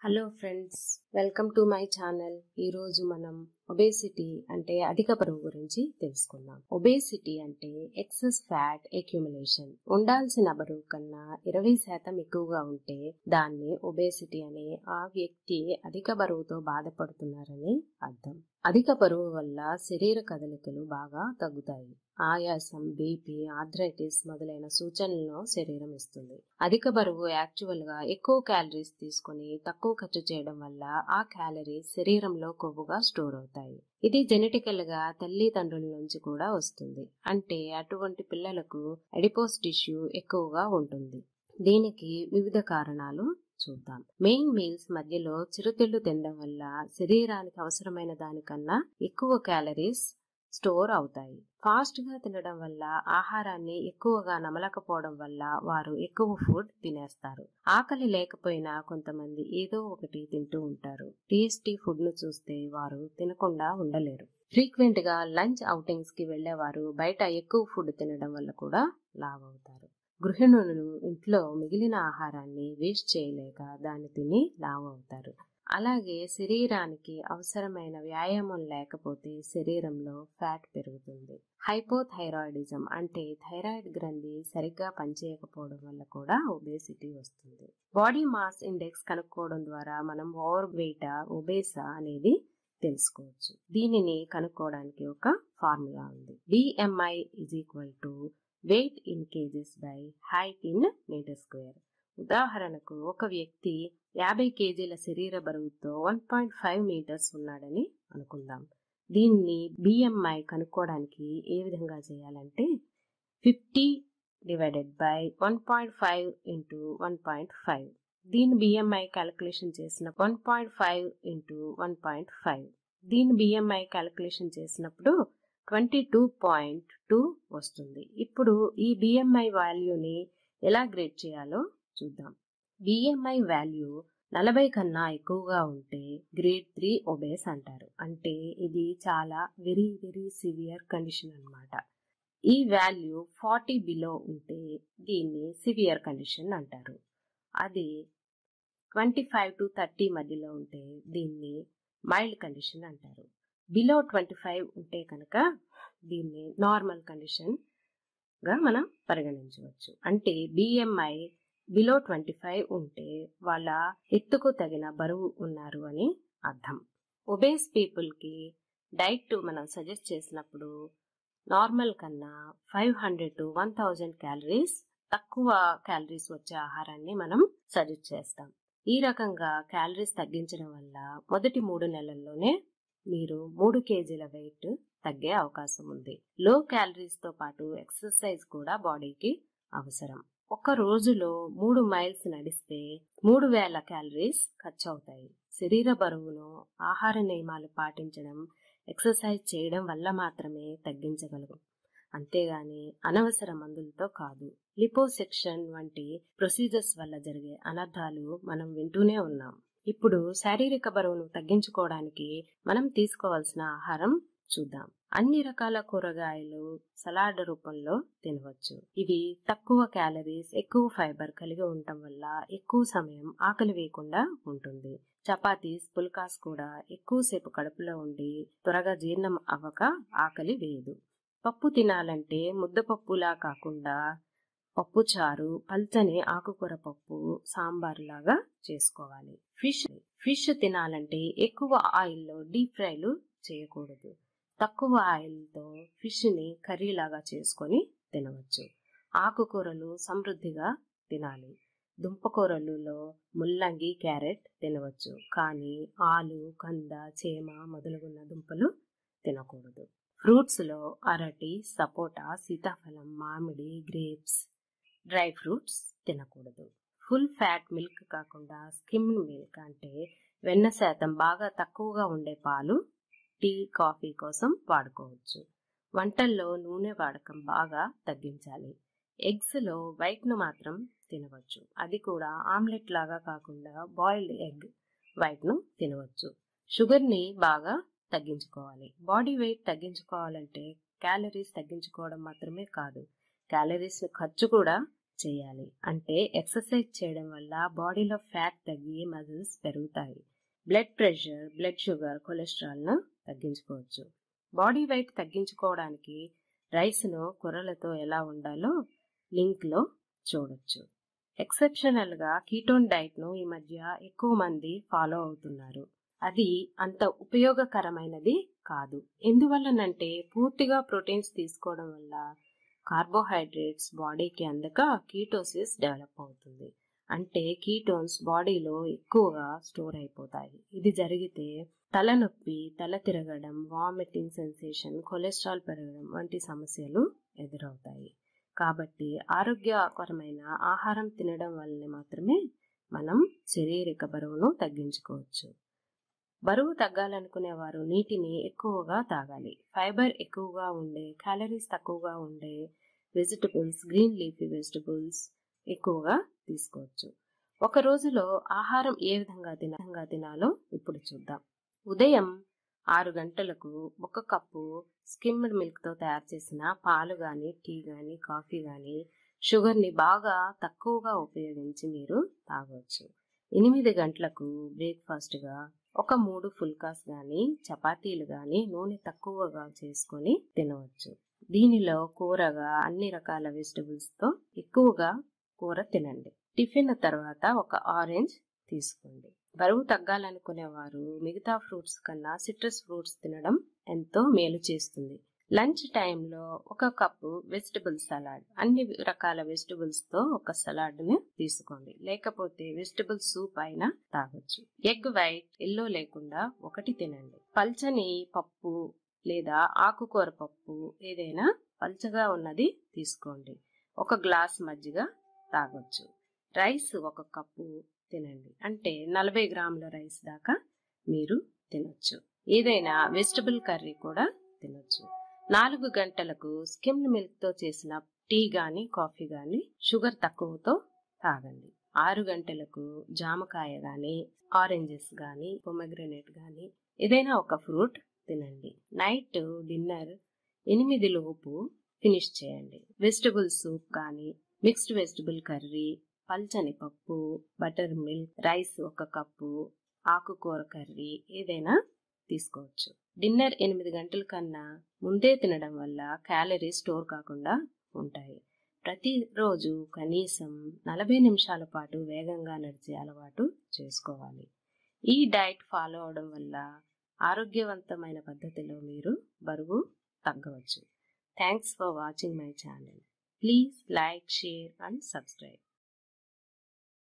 hello friends welcome to my channel ఈ రోజు మనం ఒబేసిటీ అంటే అధిక బరువు గురించి తెలుసుకుందాం ఒబేసిటీ అంటే ఎక్సెస్ ఫ్యాట్ అక్యుములేషన్ ఉండాల్సిన బరువు కన్నా ఇరవై శాతం ఎక్కువగా ఉంటే దాన్ని ఒబేసిటీ అనే ఆ వ్యక్తి అధిక బరువుతో బాధపడుతున్నారని అర్థం అధిక బరువు వల్ల శరీర కదలికలు బాగా తగ్గుతాయి ఆయాసం బీపీ ఆర్థరైటిస్ మొదలైన సూచనలను శరీరం ఇస్తుంది అధిక బరువు యాక్చువల్ గా ఎక్కువ క్యాలరీస్ తీసుకుని తక్కువ ఖర్చు చేయడం వల్ల ఆ క్యాలరీస్ శరీరంలో కొవ్వుగా స్టోర్ అవుతాయి ఇది జెనెటికల్ గా తల్లిదండ్రుల నుంచి కూడా వస్తుంది అంటే అటువంటి పిల్లలకు అడిపోస్ టిష్యూ ఎక్కువగా ఉంటుంది దీనికి వివిధ కారణాలు చూద్దాం మెయిన్ మీల్స్ మధ్యలో చిరుతిళ్లు తినడం వల్ల శరీరానికి అవసరమైన దానికన్నా ఎక్కువ క్యాలరీస్ స్టోర్ అవుతాయి ఫాస్ట్ గా తినడం వల్ల ఆహారాన్ని ఎక్కువగా నమలకపోవడం వల్ల వారు ఎక్కువ ఫుడ్ తినేస్తారు ఆకలి లేకపోయినా కొంతమంది ఏదో ఒకటి తింటూ ఉంటారు టేస్టీ ఫుడ్ ను చూస్తే వారు తినకుండా ఉండలేరు ఫ్రీక్వెంట్ గా లంచ్ అవుటింగ్స్ కి వెళ్లేవారు బయట ఎక్కువ ఫుడ్ తినడం వల్ల కూడా లావ్ అవుతారు గృహిణులు ఇంట్లో మిగిలిన ఆహారాన్ని వేస్ట్ చేయలేక దాన్ని తిని లావ్ అవుతారు అలాగే శరీరానికి అవసరమైన వ్యాయామం లేకపోతే శరీరంలో ఫ్యాట్ పెరుగుతుంది హైపోథైరాయిడిజం అంటే థైరాయిడ్ గ్రంథి సరిగ్గా పనిచేయకపోవడం వల్ల కూడా ఒబేసిటీ వస్తుంది బాడీ మాస్ ఇండెక్స్ కనుక్కోవడం ద్వారా మనం ఓవర్ వెయిట్ ఒబేసా అనేది తెలుసుకోవచ్చు దీనిని కనుక్కోవడానికి ఒక ఫార్ములా ఉంది BMI is equal to weight in kgs by height in meter square ఉదాహరణకు ఒక వ్యక్తి యాభై కేజీల శరీర బరువుతో వన్ పాయింట్ ఫైవ్ మీటర్స్ ఉన్నాడని అనుకుందాం దీన్ని బిఎంఐ కనుక్కోవడానికి ఏ విధంగా చేయాలంటే fifty divided by one point five into one point five దీని బిఎంఐ క్యాలిక్యులేషన్ చేసిన one point five into one point five దీని బిఎంఐ క్యాలిక్యులేషన్ చేసినప్పుడు ట్వంటీ టూ పాయింట్ టూ వస్తుంది ఇప్పుడు ఈ బిఎంఐ వాల్యూని ఎలా గ్రేడ్ చేయాలో చూద్దాం బిఎంఐ వాల్యూ నలభై కన్నా ఎక్కువగా ఉంటే గ్రేడ్ త్రీ ఒబేస్ అంటారు అంటే ఇది చాలా వెరీ వెరీ సివియర్ కండిషన్ అనమాట ఈ వాల్యూ ఫార్టీ బిలో ఉంటే దీన్ని సివియర్ కండిషన్ అంటారు అది ట్వంటీ ఫైవ్ టు థర్టీ మధ్యలో ఉంటే దీన్ని మైల్డ్ కండిషన్ అంటారు బిలో ట్వంటీ ఫైవ్ ఉంటే కనుక దీన్ని నార్మల్ కండిషన్ గా మనం పరిగణించవచ్చు అంటే బిఎంఐ బిలో ట్వంటీ ఫైవ్ ఉంటే వాళ్ళ ఎత్తుకు తగిన బరువు ఉన్నారు అని అర్థం ఒబేస్ పీపుల్ కి డైట్ మనం సజెస్ట్ చేసినప్పుడు నార్మల్ కన్నా five hundred to one thousand calories తక్కువ క్యాలరీస్ వచ్చే ఆహారాన్ని మనం సజెస్ట్ చేస్తాం ఈ రకంగా క్యాలరీస్ తగ్గించడం వల్ల మొదటి మూడు నెలల్లోనే మీరు మూడు కేజీల వెయిట్ తగ్గే అవకాశం ఉంది లో క్యాలరీస్ తో పాటు ఎక్సర్సైజ్ కూడా బాడీకి అవసరం ఒక రోజులో మూడు మైల్స్ నడిస్తే మూడు వేల క్యాలరీస్ ఖర్చు అవుతాయి శరీర బరువును ఆహార నియమాలు పాటించడం ఎక్సర్సైజ్ చేయడం వల్ల మాత్రమే తగ్గించగలరు అంతేగాని అనవసర మందులతో కాదు లిపోసెక్షన్ వంటి ప్రొసీజర్స్ వల్ల జరిగే అనర్థాలు మనం వింటూనే ఉన్నాం ఇప్పుడు శారీరక బరువును తగ్గించుకోవడానికి మనం తీసుకోవాల్సిన ఆహారం చూద్దాం అన్ని రకాల కూరగాయలు సలాడ్ రూపంలో తినవచ్చు ఇవి తక్కువ క్యాలరీస్ ఎక్కువ ఫైబర్ కలిగి ఉండటం వల్ల ఎక్కువ సమయం ఆకలి వేయకుండా ఉంటుంది చపాతీస్ పుల్కాస్ కూడా ఎక్కువసేపు కడుపులో ఉండి త్వరగా జీర్ణం అవ్వక ఆకలి వేయదు పప్పు తినాలంటే ముద్దపప్పులా కాకుండా పప్పు చారు పల్చని ఆకుకూర పప్పు సాంబార్ లాగా చేసుకోవాలి ఫిష్ ఫిష్ తినాలంటే ఎక్కువ ఆయిల్లో డీప్ ఫ్రైలు చేయకూడదు తక్కువ ఆయిల్తో ఫిష్ ని కర్రీ లాగా చేసుకొని తినవచ్చు ఆకుకూరలు సమృద్ధిగా తినాలి దుంపకూరలలో ముల్లంగి క్యారెట్ తినవచ్చు కానీ ఆలు కంద చేమ మొదలగున్న దుంపలు తినకూడదు ఫ్రూట్స్ లో అరటి సపోటా సీతాఫలం మామిడి గ్రేప్స్ డ్రై ఫ్రూట్స్ తినకూడదు ఫుల్ ఫ్యాట్ మిల్క్ కాకుండా స్కిమ్ మిల్క్ అంటే వెన్న శాతం బాగా తక్కువగా ఉండే పాలు టీ కాఫీ కోసం వాడుకోవచ్చు వంటల్లో నూనె వాడకం బాగా తగ్గించాలి ఎగ్స్ లో వైట్ ను మాత్రం తినవచ్చు అది కూడా ఆమ్లెట్ లాగా కాకుండా బాయిల్డ్ ఎగ్ వైట్ ను తినవచ్చు షుగర్ ని బాగా తగ్గించుకోవాలి బాడీ వెయిట్ తగ్గించుకోవాలంటే క్యాలరీస్ తగ్గించుకోవడం మాత్రమే కాదు క్యాలరీస్ ఖర్చు కూడా చేయాలి అంటే ఎక్సర్సైజ్ చేయడం వల్ల బాడీలో ఫ్యాట్ తగ్గి మజిల్స్ పెరుగుతాయి బ్లడ్ ప్రెషర్ బ్లడ్ షుగర్ కొలెస్ట్రాల్ను తగ్గించుకోవచ్చు బాడీ వెయిట్ తగ్గించుకోవడానికి రైస్ను కూరలతో ఎలా ఉండాలో లింక్లో చూడొచ్చు ఎక్సెప్షనల్గా కీటోన్ డైట్ను ఈ మధ్య ఎక్కువ మంది ఫాలో అవుతున్నారు అది అంత ఉపయోగకరమైనది కాదు ఎందువల్లనంటే పూర్తిగా ప్రోటీన్స్ తీసుకోవడం వల్ల కార్బోహైడ్రేట్స్ బాడీకి అందక కీటోసిస్ డెవలప్ అవుతుంది అంటే కీటోన్స్ బాడీలో ఎక్కువగా స్టోర్ అయిపోతాయి ఇది జరిగితే తలనొప్పి తల తిరగడం వామిటింగ్ సెన్సేషన్ కొలెస్ట్రాల్ పెరగడం వంటి సమస్యలు ఎదురవుతాయి కాబట్టి ఆరోగ్యకరమైన ఆహారం తినడం వల్లనే మాత్రమే మనం శారీరక బరువును తగ్గించుకోవచ్చు బరువు తగ్గాలనుకునే వారు నీటిని ఎక్కువగా తాగాలి ఫైబర్ ఎక్కువగా ఉండే క్యాలరీస్ తక్కువగా ఉండే వెజిటబుల్స్ గ్రీన్ లీఫీ వెజిటబుల్స్ ఎక్కువగా తీసుకోవచ్చు ఒక రోజులో ఆహారం ఏ విధంగా తినంగా తినాలో ఇప్పుడు చూద్దాం ఉదయం ఆరు గంటలకు ఒక కప్పు స్కిమ్డ్ మిల్క్తో తయారు చేసిన పాలు కానీ టీ కానీ కాఫీ కానీ షుగర్ని బాగా తక్కువగా ఉపయోగించి మీరు తాగవచ్చు ఎనిమిది గంటలకు బ్రేక్ఫాస్ట్గా ఒక మూడు ఫుల్కాస్ కానీ చపాతీలు కానీ నూనె తక్కువగా చేసుకొని తినవచ్చు దీనిలో కూరగా అన్ని రకాల వెజిటబుల్స్తో ఎక్కువగా కూర తినండి టిఫిన్ తర్వాత ఒక ఆరెంజ్ తీసుకోండి బరువు తగ్గాలనుకునే వారు మిగతా ఫ్రూట్స్ కన్నా సిట్రస్ ఫ్రూట్స్ తినడం ఎంతో మేలు చేస్తుంది లంచ్ టైంలో ఒక కప్పు వెజిటబుల్ సలాడ్ అన్ని రకాల వెజిటబుల్స్ తో ఒక సలాడ్ ని తీసుకోండి లేకపోతే వెజిటబుల్ సూప్ అయినా తాగొచ్చు ఎగ్ వైట్ ఎల్లో లేకుండా ఒకటి తినండి పల్చని పప్పు లేదా ఆకుకూర పప్పు ఏదైనా పల్చగా ఉన్నది తీసుకోండి ఒక గ్లాస్ మజ్జిగ తాగొచ్చు రైస్ ఒక కప్పు తినండి అంటే నలభై గ్రాముల రైస్ దాకా మీరు తినొచ్చు ఏదైనా వెజిటబుల్ కర్రీ కూడా తినొచ్చు నాలుగు గంటలకు స్కిమ్డ్ మిల్క్ తో చేసిన టీ గాని కాఫీ గాని షుగర్ తక్కువతో తాగండి ఆరు గంటలకు జామకాయ గాని ఆరెంజెస్ గాని పొమగ్రనేట్ గాని ఏదైనా ఒక ఫ్రూట్ తినండి నైట్ డిన్నర్ ఎనిమిది లోపు ఫినిష్ చేయండి వెజిటబుల్ సూప్ కానీ మిక్స్డ్ వెజిటబుల్ కర్రీ పల్చని పప్పు బటర్ మిల్క్ రైస్ ఒక కప్పు ఆకుకూర కర్రీ ఏదైనా తీసుకోవచ్చు డిన్నర్ ఎనిమిది గంటల కన్నా ముందే తినడం వల్ల క్యాలరీ స్టోర్ కాకుండా ఉంటాయి ప్రతిరోజు కనీసం నలభై నిమిషాల పాటు వేగంగా నడిచే అలవాటు చేసుకోవాలి ఈ డైట్ ఫాలో అవడం వల్ల ఆరోగ్యవంతమైన పద్ధతిలో మీరు బరువు తగ్గవచ్చు thanks for watching my channel please like share and subscribe